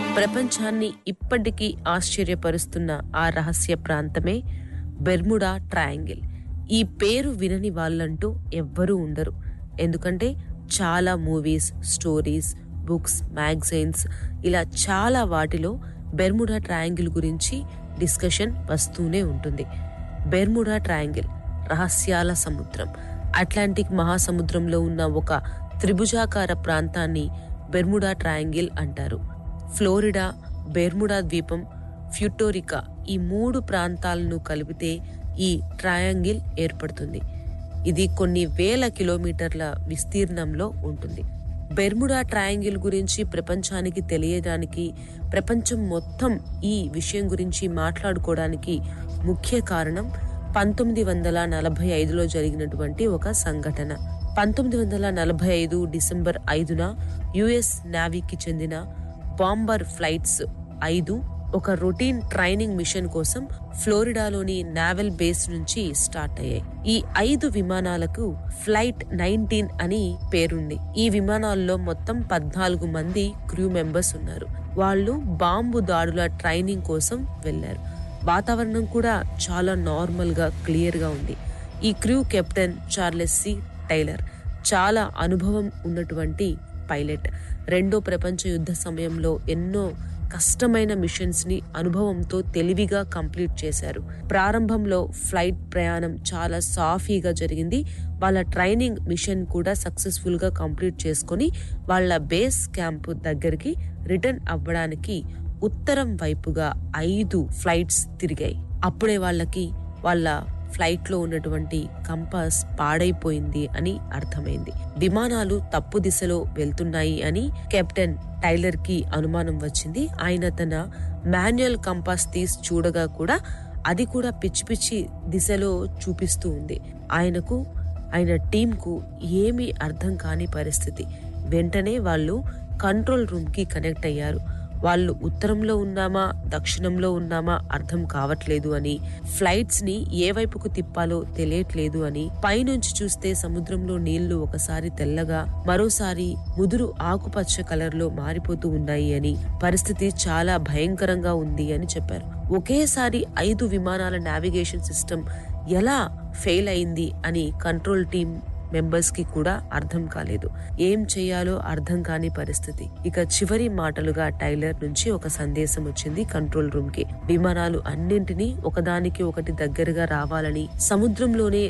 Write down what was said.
ప్రపంచాన్ని ఇప్పటికీ ఆశ్చర్యపరుస్తున్న ఆ రహస్య ప్రాంతమే బెర్ముడా ట్రయాంగిల్ ఈ పేరు వినని వాళ్ళంటూ ఎవ్వరూ ఉండరు ఎందుకంటే చాలా మూవీస్ స్టోరీస్ బుక్స్ మ్యాగజైన్స్ ఇలా చాలా వాటిలో బెర్ముడా ట్రయాంగిల్ గురించి డిస్కషన్ వస్తూనే ఉంటుంది బెర్ముడా ట్రయాంగిల్ రహస్యాల సముద్రం అట్లాంటిక్ మహాసముద్రంలో ఉన్న ఒక త్రిభుజాకార ప్రాంతాన్ని బెర్ముడా ట్రయాంగిల్ అంటారు ఫ్లోరిడా బెర్ముడా ద్వీపం ఫ్యూటోరికా ఈ మూడు ప్రాంతాలను కలిపితే ఈ ట్రయాంగిల్ ఏర్పడుతుంది ఇది కొన్ని వేల కిలోమీటర్ల విస్తీర్ణంలో ఉంటుంది బెర్ముడా ట్రయాంగిల్ గురించి ప్రపంచానికి తెలియడానికి ప్రపంచం మొత్తం ఈ విషయం గురించి మాట్లాడుకోవడానికి ముఖ్య కారణం పంతొమ్మిది వందల నలభై ఐదులో జరిగినటువంటి ఒక సంఘటన పంతొమ్మిది వందల నలభై ఐదు డిసెంబర్ ఐదున యుఎస్ నావీకి చెందిన బాంబర్ ఫ్లైట్స్ ఐదు ఒక రొటీన్ ట్రైనింగ్ మిషన్ కోసం ఫ్లోరిడాలోని నావెల్ బేస్ నుంచి స్టార్ట్ అయ్యాయి ఈ ఐదు విమానాలకు ఫ్లైట్ నైన్టీన్ అని పేరుంది ఈ విమానాల్లో మొత్తం పద్నాలుగు మంది క్రూ మెంబర్స్ ఉన్నారు వాళ్ళు బాంబు దాడుల ట్రైనింగ్ కోసం వెళ్లారు వాతావరణం కూడా చాలా నార్మల్ గా క్లియర్ గా ఉంది ఈ crew captain Charles C Tyler చాలా అనుభవం ఉన్నటువంటి పైలట్ రెండో ప్రపంచ యుద్ధ సమయంలో ఎన్నో కష్టమైన మిషన్స్ ని అనుభవంతో తెలివిగా కంప్లీట్ చేశారు ప్రారంభంలో ఫ్లైట్ ప్రయాణం చాలా సాఫీగా జరిగింది వాళ్ళ ట్రైనింగ్ మిషన్ కూడా సక్సెస్ఫుల్ గా కంప్లీట్ చేసుకొని వాళ్ళ బేస్ క్యాంప్ దగ్గరికి రిటర్న్ అవ్వడానికి ఉత్తరం వైపుగా ఐదు ఫ్లైట్స్ తిరిగాయి అప్పుడే వాళ్ళకి వాళ్ళ ఫ్లైట్ లో ఉన్నటువంటి కంపాస్ పాడైపోయింది అని అర్థమైంది విమానాలు తప్పు దిశలో వెళ్తున్నాయి అని కెప్టెన్ టైలర్ కి అనుమానం వచ్చింది ఆయన తన మాన్యువల్ కంపాస్ తీసి చూడగా కూడా అది కూడా పిచ్చి పిచ్చి దిశలో చూపిస్తూ ఉంది ఆయనకు ఆయన టీంకు ఏమీ అర్థం కాని పరిస్థితి వెంటనే వాళ్ళు కంట్రోల్ రూమ్ కి కనెక్ట్ అయ్యారు వాళ్ళు ఉత్తరంలో ఉన్నామా దక్షిణంలో ఉన్నామా అర్థం కావట్లేదు అని ఫ్లైట్స్ ని ఏ వైపుకు తిప్పాలో తెలియట్లేదు అని పైనుంచి చూస్తే సముద్రంలో నీళ్లు ఒకసారి తెల్లగా మరోసారి ముదురు ఆకుపచ్చ కలర్ లో మారిపోతూ ఉన్నాయి అని పరిస్థితి చాలా భయంకరంగా ఉంది అని చెప్పారు ఒకేసారి ఐదు విమానాల నావిగేషన్ సిస్టమ్ ఎలా ఫెయిల్ అయింది అని కంట్రోల్ టీం మెంబర్స్ కి కూడా అర్థం కాలేదు ఏం చేయాలో అర్థం కాని పరిస్థితి ఇక చివరి మాటలుగా టైలర్ నుంచి ఒక సందేశం వచ్చింది కంట్రోల్ రూమ్ కి విమానాలు అన్నింటినీ ఒకదానికి ఒకటి దగ్గరగా రావాలని సముద్రంలోనే